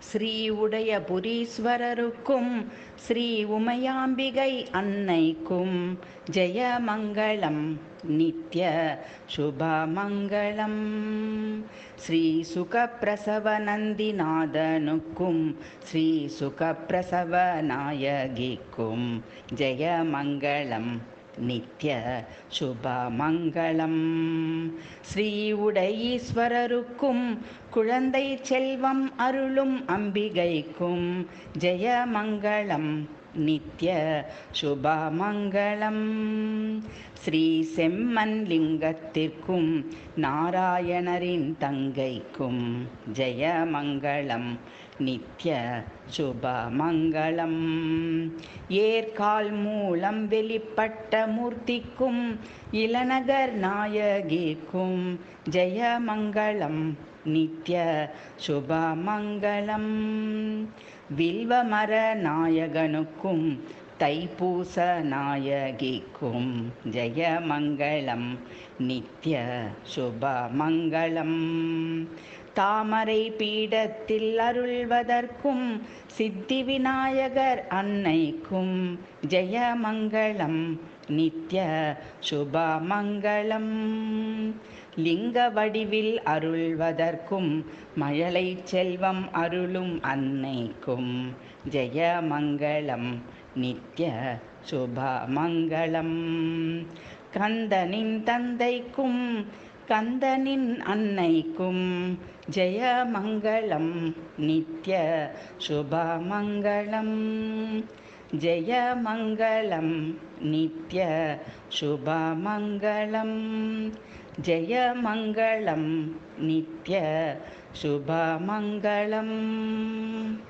ஸ்ரீ உடைய புரீஸ்வரருக்கும் ஸ்ரீ உமையாம்பிகை அன்னைக்கும் ஜெயமங்களம் நித்ய சுபமங்களம் ஸ்ரீ சுகப்பிரசவ நந்திநாதனுக்கும் ஸ்ரீ சுகப்பிரசவ நாயகிக்கும் ஜெயமங்களம் நித்ய சுபமங்களம் ஸ்ரீ உடையீஸ்வரருக்கும் குழந்தை செல்வம் அருளும் அம்பிகைக்கும் ஜெயமங்களம் நித்ய சுபமங்களம் ஸ்ரீ செம்மன் லிங்கத்திற்கும் நாராயணரின் தங்கைக்கும் ஜெயமங்களம் நித்ய சுபமங்களம் ஏற்கால் மூலம் வெளிப்பட்ட மூர்த்திக்கும் இளநகர் நாயகிக்கும் ஜெயமங்களம் நித்ய சுபமங்களம் வில்வமர நாயகனுக்கும் தைப்பூச நாயகிக்கும் ஜெயமங்களம் நித்ய சுபமங்களம் தாமரை பீடத்தில் அருள்வதற்கும் சித்தி விநாயகர் அன்னைக்கும் ஜெயமங்களம் நித்ய சுபமங்களம் லிங்க வடிவில் அருள்வதற்கும் மழலை செல்வம் அருளும் அன்னைக்கும் ஜெயமங்களம் நித்ய சுபமங்களம் கந்தனின் தந்தைக்கும் கந்தனின் அன்னைக்கும் ஜெயமங்களம் நித்ய சுபமங்களம் ஜெயமங்களம் நித்ய சுபமங்களம் ஜெயமங்களம் நித்ய சுபமங்களம்